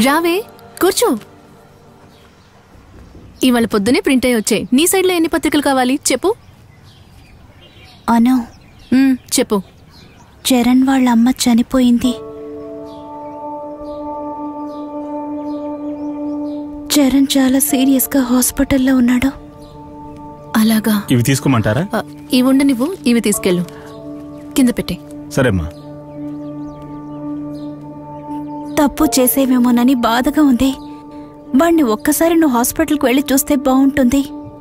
రావే కూర్చో ఇవాళ పొద్దునే ప్రింట్ అయ్యి వచ్చాయి నీ సైడ్లో ఎన్ని పత్రికలు కావాలి చెప్పు అను మ్, చెప్పు చరణ్ వాళ్ళ అమ్మ చనిపోయింది చరణ్ చాలా సీరియస్ గా హాస్పిటల్లో ఉన్నాడు అలాగా ఇవి తీసుకోమంటారా ఆ, ఇవి ఉండ నువ్వు ఇవి తీసుకెళ్ళు కింద పెట్టే సరేమ్మా తప్పు చేసేవేమోనని బాధగా ఉంది వాణ్ణి ఒక్కసారి నువ్వు హాస్పిటల్కి వెళ్ళి చూస్తే బాగుంటుంది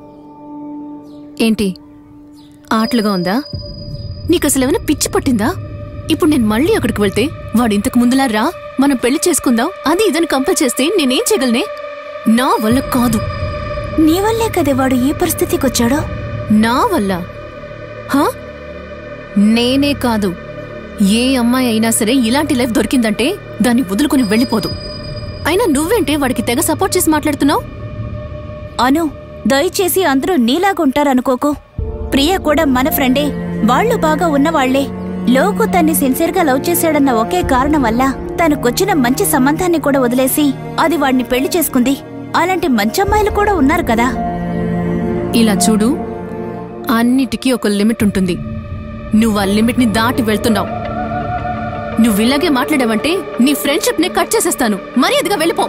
ఏంటి ఆటలుగా ఉందా నీకు అసలు ఏమైనా పిచ్చి పట్టిందా ఇప్పుడు నేను మళ్ళీ అక్కడికి వెళ్తే వాడు ఇంతకు ముందులా రా మనం పెళ్లి చేసుకుందాం అది ఇదని కంపల్ చేస్తే నేనేం చేయగలనే నా వల్ల కాదు నీ వల్లే కదే వాడు ఈ పరిస్థితికి వచ్చాడో నా వల్ల హా నేనే కాదు ఏ అమ్మాయి అయినా సరే ఇలాంటి లైఫ్ దొరికిందంటే దాన్ని వదులుకుని వెళ్ళిపోదు అయినా నువ్వేంటే వాడికి తెగ సపోర్ట్ చేసి మాట్లాడుతున్నావు అను దయచేసి అందరూ నీలాగుంటారనుకోకు ప్రియ కూడా మన ఫ్రెండే వాళ్ళు బాగా ఉన్నవాళ్లే లోకు తన్ని సిన్సియర్గా లవ్ చేశాడన్న ఒకే కారణం వల్ల తనకొచ్చిన మంచి సంబంధాన్ని కూడా వదిలేసి అది వాడిని పెళ్లి చేసుకుంది అలాంటి మంచి అమ్మాయిలు కూడా ఉన్నారు కదా ఇలా చూడు అన్నిటికీ ఒక లిమిట్ ఉంటుంది నువ్వు ఆ లిమిట్ ని దాటి వెళ్తున్నావు నువ్వు ఇలాగే మాట్లాడావంటే నీ ఫ్రెండ్షిప్ ని కట్ చేసేస్తాను మరీ అదిగా వెళ్ళిపో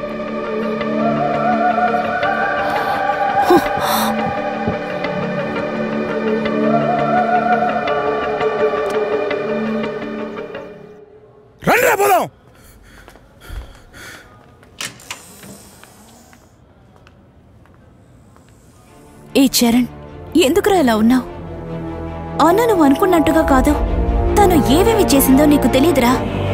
రండి రా పోదాం ఏ చరణ్ ఎందుకురా ఇలా ఉన్నావు అన్న నువ్వు అనుకున్నట్టుగా కాదు తను ఏమేమి చేసిందో నీకు తెలియదురా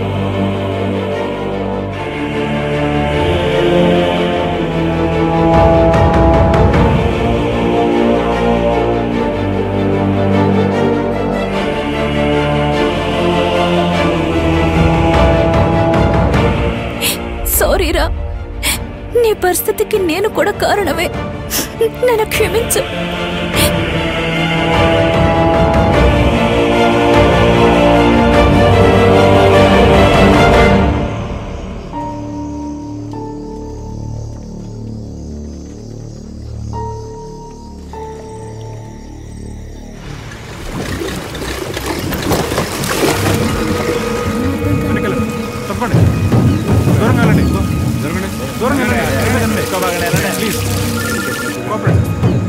సారీరా నీ పరిస్థితికి నేను కూడా కారణమే నన్ను క్షమించు వెనకాల. తప్పండి దూరంగా వెళ్ళండి దూరంగా దూరంగా వెళ్ళండి ప్లీజ్ కోఆపరేట్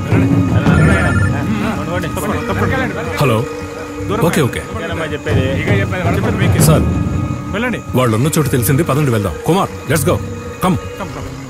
తప్పండి తప్పండి హలో ఓకే ఓకే చెప్పేది ఇక చెప్పేది చెప్పేది మీకే సార్ వెళ్ళండి వాళ్ళు ఉన్న చోటు తెలిసింది పదండి వెళ్దాం Kumar let's go come come come